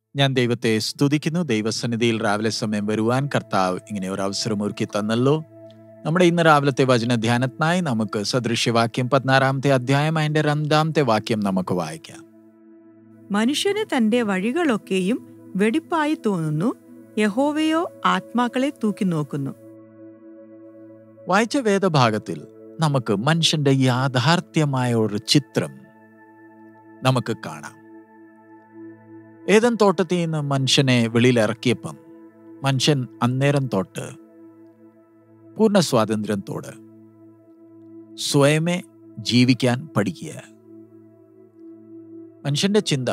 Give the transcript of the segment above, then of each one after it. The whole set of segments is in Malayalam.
ഞാൻ ദൈവത്തെ സ്തുതിക്കുന്നു ദൈവസന്നിധിയിൽ രാവിലെ സമയം വരുവാൻ കർത്താവ് ഇങ്ങനെ ഒരു അവസരം ഒരുക്കി തന്നല്ലോ നമ്മുടെ ഇന്ന് രാവിലത്തെ വചന ധ്യാനത്തിനായി നമുക്ക് സദൃശ്യവാക്യം പതിനാറാമത്തെ അധ്യായം അതിന്റെ രണ്ടാമത്തെ വാക്യം നമുക്ക് വായിക്കാം മനുഷ്യന് തന്റെ വഴികളൊക്കെയും വെടിപ്പായി തോന്നുന്നു യഹോവയോ ആത്മാക്കളെ തൂക്കി നോക്കുന്നു വായിച്ച വേദഭാഗത്തിൽ നമുക്ക് മനുഷ്യന്റെ യാഥാർത്ഥ്യമായ ഒരു ചിത്രം നമുക്ക് കാണാം ഏതൻ തോട്ടത്തിൽ നിന്ന് മനുഷ്യനെ വെളിയിൽ ഇറക്കിയപ്പം മനുഷ്യൻ അന്നേരം തൊട്ട് പൂർണ്ണ സ്വാതന്ത്ര്യത്തോട് സ്വയമേ ജീവിക്കാൻ പഠിക്കുക മനുഷ്യന്റെ ചിന്ത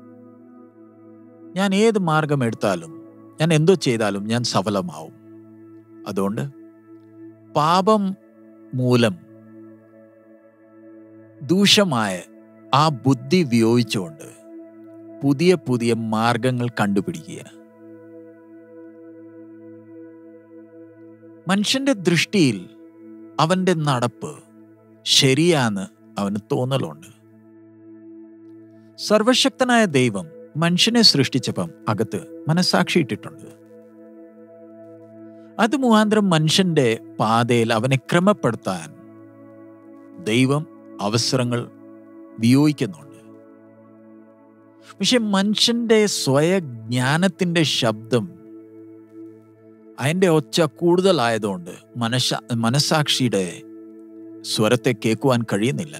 ഞാൻ ഏത് മാർഗം എടുത്താലും ഞാൻ എന്തോ ചെയ്താലും ഞാൻ സഫലമാവും അതുകൊണ്ട് പാപം മൂലം ദൂഷമായ ആ ബുദ്ധി ഉപയോഗിച്ചുകൊണ്ട് പുതിയ പുതിയ മാർഗങ്ങൾ കണ്ടുപിടിക്കുക മനുഷ്യന്റെ ദൃഷ്ടിയിൽ അവന്റെ നടപ്പ് ശരിയാന്ന് അവന് തോന്നലുണ്ട് സർവശക്തനായ ദൈവം മനുഷ്യനെ സൃഷ്ടിച്ചപ്പം അകത്ത് മനസാക്ഷി ഇട്ടിട്ടുണ്ട് അത് മുഖാന്തരം മനുഷ്യന്റെ പാതയിൽ അവനെ ക്രമപ്പെടുത്താൻ ദൈവം അവസരങ്ങൾ വിയോഗിക്കുന്നുണ്ട് പക്ഷെ മനുഷ്യന്റെ സ്വയജ്ഞാനത്തിന്റെ ശബ്ദം അതിന്റെ ഒച്ച കൂടുതലായതുകൊണ്ട് മനശ മനസാക്ഷിയുടെ സ്വരത്തെ കേൾക്കുവാൻ കഴിയുന്നില്ല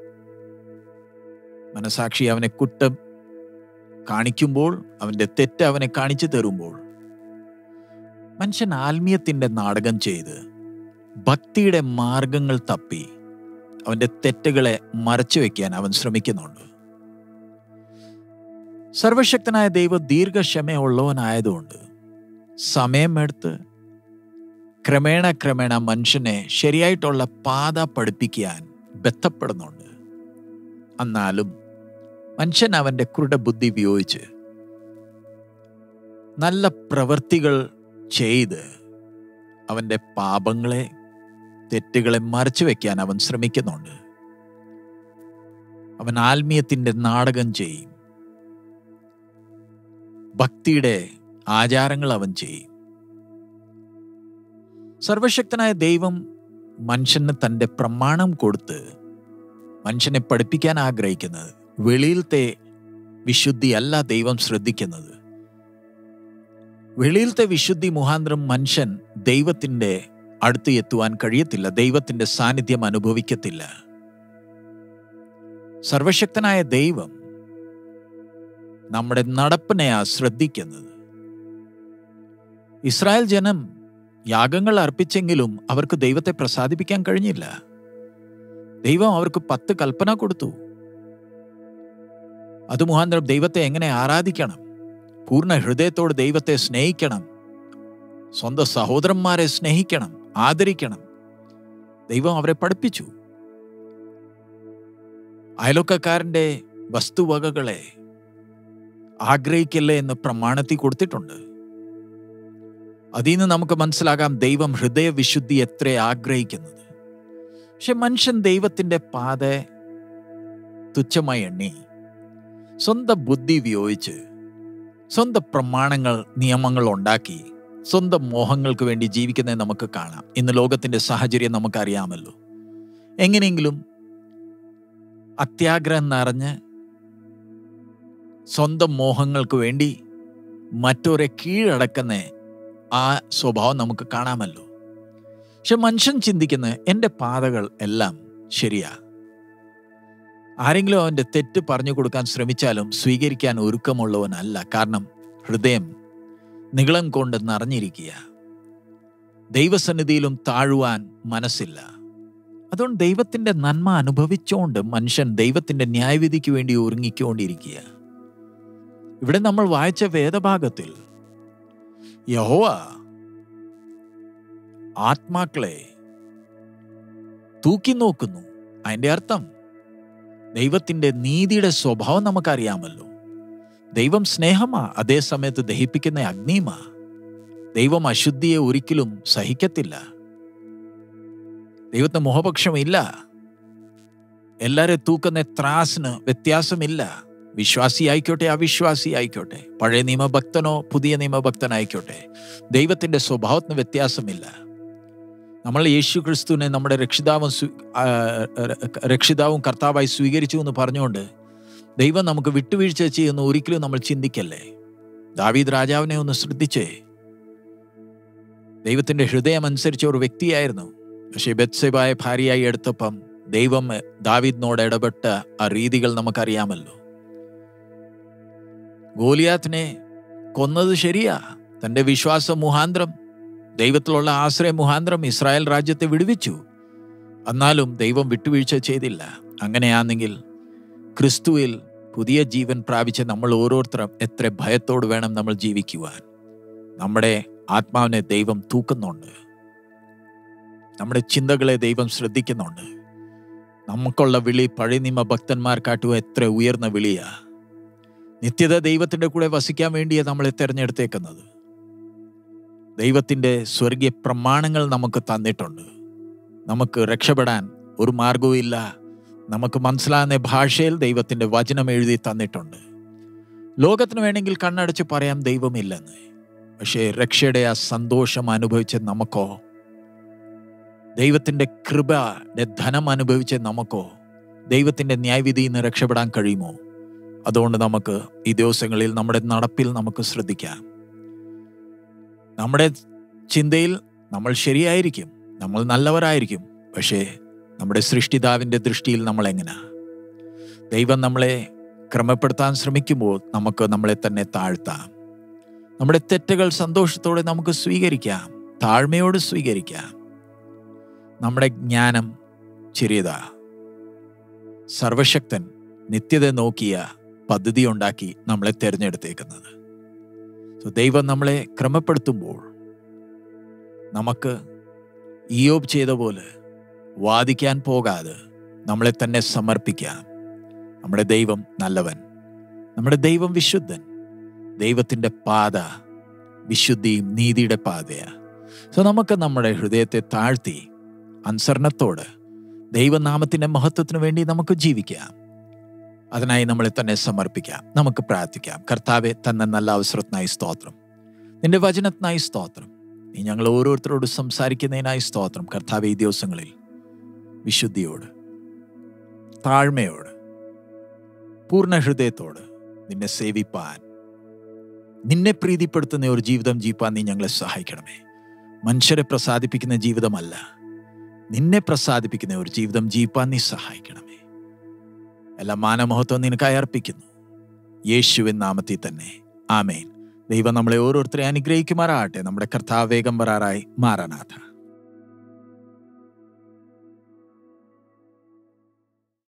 മനസാക്ഷി അവനെ കുറ്റം കാണിക്കുമ്പോൾ അവന്റെ തെറ്റ് അവനെ കാണിച്ചു തരുമ്പോൾ മനുഷ്യൻ ആത്മീയത്തിന്റെ നാടകം ചെയ്ത് ഭക്തിയുടെ മാർഗങ്ങൾ തപ്പി അവന്റെ തെറ്റുകളെ മറച്ചു വെക്കാൻ അവൻ ശ്രമിക്കുന്നുണ്ട് സർവശക്തനായ ദൈവം ദീർഘക്ഷമയുള്ളവനായതുകൊണ്ട് സമയമെടുത്ത് ക്രമേണ ക്രമേണ മനുഷ്യനെ ശരിയായിട്ടുള്ള പാത പഠിപ്പിക്കാൻ ബന്ധപ്പെടുന്നുണ്ട് എന്നാലും മനുഷ്യൻ അവന്റെ ക്രുഡ ബുദ്ധി ഉപയോഗിച്ച് നല്ല പ്രവൃത്തികൾ ചെയ്ത് അവന്റെ പാപങ്ങളെ തെറ്റുകളെ മറച്ചു വെക്കാൻ അവൻ ശ്രമിക്കുന്നുണ്ട് അവൻ ആത്മീയത്തിന്റെ നാടകം ചെയ്യും ഭക്തിയുടെ ആചാരങ്ങൾ അവൻ ചെയ്യും സർവശക്തനായ ദൈവം മനുഷ്യന് തൻ്റെ പ്രമാണം കൊടുത്ത് മനുഷ്യനെ പഠിപ്പിക്കാൻ ആഗ്രഹിക്കുന്നത് വെളിയിലത്തെ വിശുദ്ധി അല്ല ദൈവം ശ്രദ്ധിക്കുന്നത് വെളിയിലത്തെ വിശുദ്ധി മുഖാന്തരം മനുഷ്യൻ ദൈവത്തിൻ്റെ അടുത്ത് എത്തുവാൻ കഴിയത്തില്ല ദൈവത്തിൻ്റെ സാന്നിധ്യം അനുഭവിക്കത്തില്ല സർവശക്തനായ ദൈവം നമ്മുടെ നടപ്പിനെയാ ശ്രദ്ധിക്കുന്നത് ഇസ്രായേൽ ജനം യാഗങ്ങൾ അർപ്പിച്ചെങ്കിലും അവർക്ക് ദൈവത്തെ പ്രസാദിപ്പിക്കാൻ കഴിഞ്ഞില്ല ദൈവം അവർക്ക് പത്ത് കൽപ്പന കൊടുത്തു അത് മുഖാന്തരം ദൈവത്തെ എങ്ങനെ ആരാധിക്കണം പൂർണ്ണ ഹൃദയത്തോട് ദൈവത്തെ സ്നേഹിക്കണം സ്വന്തം സഹോദരന്മാരെ സ്നേഹിക്കണം ആദരിക്കണം ദൈവം അവരെ പഠിപ്പിച്ചു അയലൊക്കക്കാരൻ്റെ വസ്തുവകകളെ ആഗ്രഹിക്കല്ലേ എന്ന് പ്രമാണത്തിൽ കൊടുത്തിട്ടുണ്ട് അതിൽ നിന്ന് നമുക്ക് മനസ്സിലാകാം ദൈവം ഹൃദയവിശുദ്ധി എത്ര ആഗ്രഹിക്കുന്നത് പക്ഷെ മനുഷ്യൻ ദൈവത്തിൻ്റെ പാത തുച്ഛമായി എണ്ണി സ്വന്തം ബുദ്ധി ഉപയോഗിച്ച് സ്വന്തം പ്രമാണങ്ങൾ നിയമങ്ങൾ ഉണ്ടാക്കി സ്വന്തം മോഹങ്ങൾക്ക് വേണ്ടി ജീവിക്കുന്നത് നമുക്ക് കാണാം ഇന്ന് ലോകത്തിന്റെ സാഹചര്യം നമുക്കറിയാമല്ലോ എങ്ങനെയെങ്കിലും അത്യാഗ്രഹം നിറഞ്ഞ് സ്വന്തം മോഹങ്ങൾക്ക് വേണ്ടി മറ്റൊരെ കീഴടക്കുന്ന ആ സ്വഭാവം നമുക്ക് കാണാമല്ലോ പക്ഷെ മനുഷ്യൻ ചിന്തിക്കുന്ന എൻ്റെ പാതകൾ എല്ലാം ശരിയാ ആരെങ്കിലും അവൻ്റെ തെറ്റ് പറഞ്ഞു കൊടുക്കാൻ ശ്രമിച്ചാലും സ്വീകരിക്കാൻ ഒരുക്കമുള്ളവനല്ല കാരണം ഹൃദയം നികളം കൊണ്ട് നിറഞ്ഞിരിക്കുക ദൈവസന്നിധിയിലും താഴുവാൻ മനസ്സില്ല അതുകൊണ്ട് ദൈവത്തിൻ്റെ നന്മ അനുഭവിച്ചുകൊണ്ട് മനുഷ്യൻ ദൈവത്തിൻ്റെ ന്യായവിധിക്ക് വേണ്ടി ഒരുങ്ങിക്കൊണ്ടിരിക്കുക ഇവിടെ നമ്മൾ വായിച്ച വേദഭാഗത്തിൽ യഹോവ ആത്മാക്കളെ തൂക്കി നോക്കുന്നു അതിൻ്റെ അർത്ഥം ദൈവത്തിൻ്റെ നീതിയുടെ സ്വഭാവം നമുക്കറിയാമല്ലോ ദൈവം സ്നേഹമാ അതേ സമയത്ത് ദഹിപ്പിക്കുന്ന അഗ്നിയുമാ ദൈവം അശുദ്ധിയെ ഒരിക്കലും സഹിക്കത്തില്ല ദൈവത്തിന് മുഖപക്ഷമില്ല എല്ലാരെ തൂക്കുന്ന ത്രാസിന് വ്യത്യാസമില്ല വിശ്വാസി ആയിക്കോട്ടെ അവിശ്വാസി ആയിക്കോട്ടെ പഴയ നിയമഭക്തനോ പുതിയ നിയമഭക്തനായിക്കോട്ടെ ദൈവത്തിൻ്റെ സ്വഭാവത്തിന് വ്യത്യാസമില്ല നമ്മൾ യേശു ക്രിസ്തുവിനെ നമ്മുടെ രക്ഷിതാവും സ്വീ- ആ, രക്ഷിതാവും കർത്താവായി സ്വീകരിച്ചു എന്ന് പറഞ്ഞുകൊണ്ട് ദൈവം നമുക്ക് വിട്ടുവീഴ്ച ചെയ്യുന്ന ഒരിക്കലും നമ്മൾ ചിന്തിക്കല്ലേ ദാവീദ് രാജാവിനെ ഒന്ന് ശ്രദ്ധിച്ചേ ദൈവത്തിന്റെ ഹൃദയം അനുസരിച്ച ഒരു വ്യക്തിയായിരുന്നു പക്ഷേ ബത്സെബായ ഭാര്യയായി എടുത്തപ്പം ദൈവം ദാവീദിനോട് ഇടപെട്ട ആ രീതികൾ നമുക്കറിയാമല്ലോ ഗോലിയാത്തിനെ കൊന്നത് ശരിയാ തന്റെ വിശ്വാസ മുഹാന്തരം ദൈവത്തിലുള്ള ആശ്രയ മുഹാന്തരം ഇസ്രായേൽ രാജ്യത്തെ വിടുവിച്ചു എന്നാലും ദൈവം വിട്ടുവീഴ്ച ചെയ്തില്ല അങ്ങനെയാണെങ്കിൽ ക്രിസ്തുവിൽ പുതിയ ജീവൻ പ്രാപിച്ച നമ്മൾ ഓരോരുത്തരും എത്ര ഭയത്തോട് വേണം നമ്മൾ ജീവിക്കുവാൻ നമ്മുടെ ആത്മാവിനെ ദൈവം തൂക്കുന്നുണ്ട് നമ്മുടെ ചിന്തകളെ ദൈവം ശ്രദ്ധിക്കുന്നുണ്ട് നമുക്കുള്ള വിളി പഴയ നിയമ ഭക്തന്മാർക്കാട്ടും എത്ര ഉയർന്ന വിളിയാ നിത്യത ദൈവത്തിന്റെ കൂടെ വസിക്കാൻ വേണ്ടിയാ നമ്മളെ തിരഞ്ഞെടുത്തേക്കുന്നത് ദൈവത്തിന്റെ സ്വർഗീയ പ്രമാണങ്ങൾ നമുക്ക് തന്നിട്ടുണ്ട് നമുക്ക് രക്ഷപ്പെടാൻ ഒരു മാർഗവും ഇല്ല നമുക്ക് മനസ്സിലാകുന്ന ഭാഷയിൽ ദൈവത്തിന്റെ വചനം എഴുതി തന്നിട്ടുണ്ട് ലോകത്തിന് വേണമെങ്കിൽ കണ്ണടച്ച് പറയാം ദൈവമില്ലെന്ന് പക്ഷേ രക്ഷയുടെ ആ സന്തോഷം അനുഭവിച്ച നമുക്കോ ദൈവത്തിന്റെ കൃപയുടെ ധനം അനുഭവിച്ച നമുക്കോ ദൈവത്തിന്റെ ന്യായവിധിയിൽ നിന്ന് രക്ഷപ്പെടാൻ കഴിയുമോ അതുകൊണ്ട് നമുക്ക് ഈ ദിവസങ്ങളിൽ നമ്മുടെ നടപ്പിൽ നമുക്ക് ശ്രദ്ധിക്കാം നമ്മുടെ ചിന്തയിൽ നമ്മൾ ശരിയായിരിക്കും നമ്മൾ നല്ലവരായിരിക്കും പക്ഷേ നമ്മുടെ സൃഷ്ടിതാവിൻ്റെ ദൃഷ്ടിയിൽ നമ്മൾ എങ്ങനെയാ ദൈവം നമ്മളെ ക്രമപ്പെടുത്താൻ ശ്രമിക്കുമ്പോൾ നമുക്ക് നമ്മളെ തന്നെ താഴ്ത്താം നമ്മുടെ തെറ്റുകൾ സന്തോഷത്തോടെ നമുക്ക് സ്വീകരിക്കാം താഴ്മയോട് സ്വീകരിക്കാം നമ്മുടെ ജ്ഞാനം ചെറിയതാ സർവശക്തൻ നിത്യത നോക്കിയ പദ്ധതി ഉണ്ടാക്കി നമ്മളെ തിരഞ്ഞെടുത്തേക്കുന്നത് സോ ദൈവം നമ്മളെ ക്രമപ്പെടുത്തുമ്പോൾ നമുക്ക് ഇയോബ് ചെയ്ത പോലെ വാദിക്കാൻ പോകാതെ നമ്മളെ തന്നെ സമർപ്പിക്കാം നമ്മുടെ ദൈവം നല്ലവൻ നമ്മുടെ ദൈവം വിശുദ്ധൻ ദൈവത്തിൻ്റെ പാത വിശുദ്ധിയും നീതിയുടെ പാതയാ സോ നമുക്ക് നമ്മുടെ ഹൃദയത്തെ താഴ്ത്തി അനുസരണത്തോട് ദൈവനാമത്തിൻ്റെ മഹത്വത്തിന് വേണ്ടി നമുക്ക് ജീവിക്കാം അതിനായി നമ്മളെ തന്നെ സമർപ്പിക്കാം നമുക്ക് പ്രാർത്ഥിക്കാം കർത്താവെ തന്ന നല്ല അവസരത്തിനായി സ്തോത്രം നിന്റെ വചനത്തിനായി സ്തോത്രം നീ ഞങ്ങൾ ഓരോരുത്തരോട് സംസാരിക്കുന്നതിനായി സ്തോത്രം കർത്താവ് ഈ ദിവസങ്ങളിൽ വിശുദ്ധിയോട് താഴ്മയോട് പൂർണ്ണ ഹൃദയത്തോട് നിന്നെ സേവിപ്പാൻ നിന്നെ പ്രീതിപ്പെടുത്തുന്ന ഒരു ജീവിതം ജീപ്പാൻ നീ ഞങ്ങളെ സഹായിക്കണമേ മനുഷ്യരെ പ്രസാദിപ്പിക്കുന്ന ജീവിതമല്ല നിന്നെ പ്രസാദിപ്പിക്കുന്ന ഒരു ജീവിതം ജീപ്പാൻ നീ സഹായിക്കണമേ എല്ലാ മാനമഹത്വം നിനക്കായി അർപ്പിക്കുന്നു യേശുവിൻ നാമത്തിൽ തന്നെ ആമേൻ ദൈവം നമ്മളെ ഓരോരുത്തരെ അനുഗ്രഹിക്കുമാറാകട്ടെ നമ്മുടെ കർത്താവ് വേഗം വരാറായി മാറാനാഥ